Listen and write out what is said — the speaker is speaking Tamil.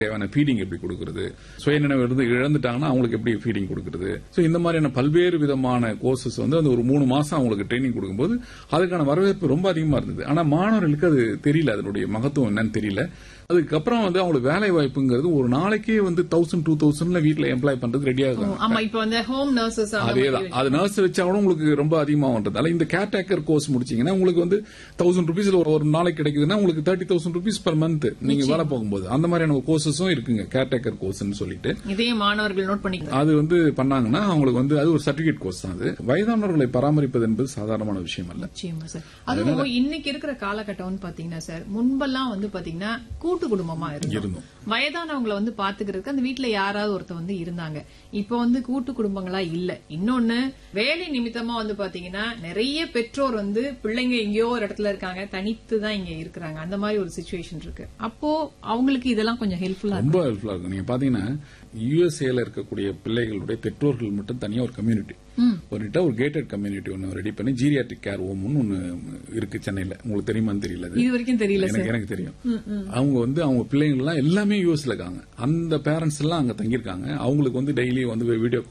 தேவையான ஃபீடிங் எப்படி கொடுக்கறது சுயநினைவு இருந்து இழந்துட்டாங்கன்னா அவங்களுக்கு எப்படி ஃபீடிங் கொடுக்கறது ஸோ இந்த மாதிரியான பல்வேறு விதமான கோர்சஸ் வந்து அந்த ஒரு மூணு மாசம் அவங்களுக்கு ட்ரைனிங் கொடுக்கும்போது அதுக்கான வரவேற்பு ரொம்ப அதிகமா இருந்தது ஆனா மாணவர்களுக்கு அது தெரியல அதனுடைய மகத்துவம் என்னன்னு தெரியல அதுக்கப்புறம் வந்து அவங்களுக்கு வேலை வாய்ப்புங்கிறது ஒரு நாளைக்கே வந்து தௌசண்ட் டூ தௌசண்ட்ல வீட்டுல எம்ப்ளாய் பண்றது ரெடியா இருக்காங்க ஆமா இப்ப வந்து ஹோம் நர்சஸ் அதேதான் அது நர்ஸ் வச்சா கூட உங்களுக்கு ரொம்ப அதிகமாகன்றதால இந்த கேர்டேக்கர் கோர்ஸ் முடிச்சீங்கன்னா உங்களுக்கு வந்து தௌசண்ட் ருபீஸ்ல ஒரு ஒரு நாளைக்கு கிடைக்குதுன்னா உங்களுக்கு thirty thousand rupees per month நீங்க வேலை போகும்போது அந்த மாதிரியான கோர்சஸும் இருக்குங்க கேர்டேக்கர் கோர்ஸ்னு சொல்லிட்டு இதையும் மாணவர்கள் நோட் பண்ணிக்கலாம் அது வந்து பண்ணாங்கன்னா அவங்களுக்கு வந்து அது ஒரு சர்டிபிகேட் கோர்ஸ் தான் அது வயதானவர்களை பராமரிப்பது என்பது சாதாரணமான விஷயம் அல்ல நிச்சயமா சார் அதுவும் இன்னைக்கு இருக்கிற காலகட்டம்னு பாத்தீங்கன்னா சார் முன்பெல்லாம் வந்து பாத்தீங்கன்னா கூட்டு குடும்பமா இருந்தோம் இருந்தோம். வயதானவங்களை வந்து பாத்துக்கிறதுக்கு அந்த வீட்ல யாராவது ஒருத்தர் வந்து இருந்தாங்க இப்போ வந்து கூட்டு குடும்பங்களா இல்ல இன்னொன்னு வேலை நிமித்தமா வந்து பாத்தீங்கன்னா நிறைய பெற்றோர் வந்து பிள்ளைங்க எங்கேயோ ஒரு இடத்துல இருக்காங்க தனித்து தான் இங்க இருக்கிறாங்க அந்த மாதிரி ஒரு சுச்சுவேஷன் இருக்கு அப்போ அவங்களுக்கு இதெல்லாம் கொஞ்சம் ஹெல்ப்ஃபுல்லா இருக்கும் ரொம்ப ஹெல்ப்ஃபுல்லா இருக்கும் நீங்க பாத்தீங்கன்னா யுஎஸ்ஏல இருக்கக்கூடிய பிள்ளைகளுடைய பெற்றோர்கள் மட்டும் தனியா ஒரு கம்யூனிட்டி ஒரு ஒரு கேட்டட் கம்யூனிட்டி ஒன்னு ரெடி பண்ணி ஜீரியாட்டிக் கேர் ஹோம்னு ஒன்னு இருக்கு சென்னையில உங்களுக்கு தெரியுமான்னு தெரியல அது. இது வரைக்கும் தெரியல சார் எனக்கு எனக்கு தெரியும் அவங்க வந்து அவங்க பிள்ளைங்க எல்லாம் எல்லாமே யூஎஸ்ல இருக்காங்க அந்த பேரண்ட்ஸ் எல்லாம் அங்க தங்கியிருக்காங்க அவங்களுக்கு வந்து டெய்லி வந்து வீடியோ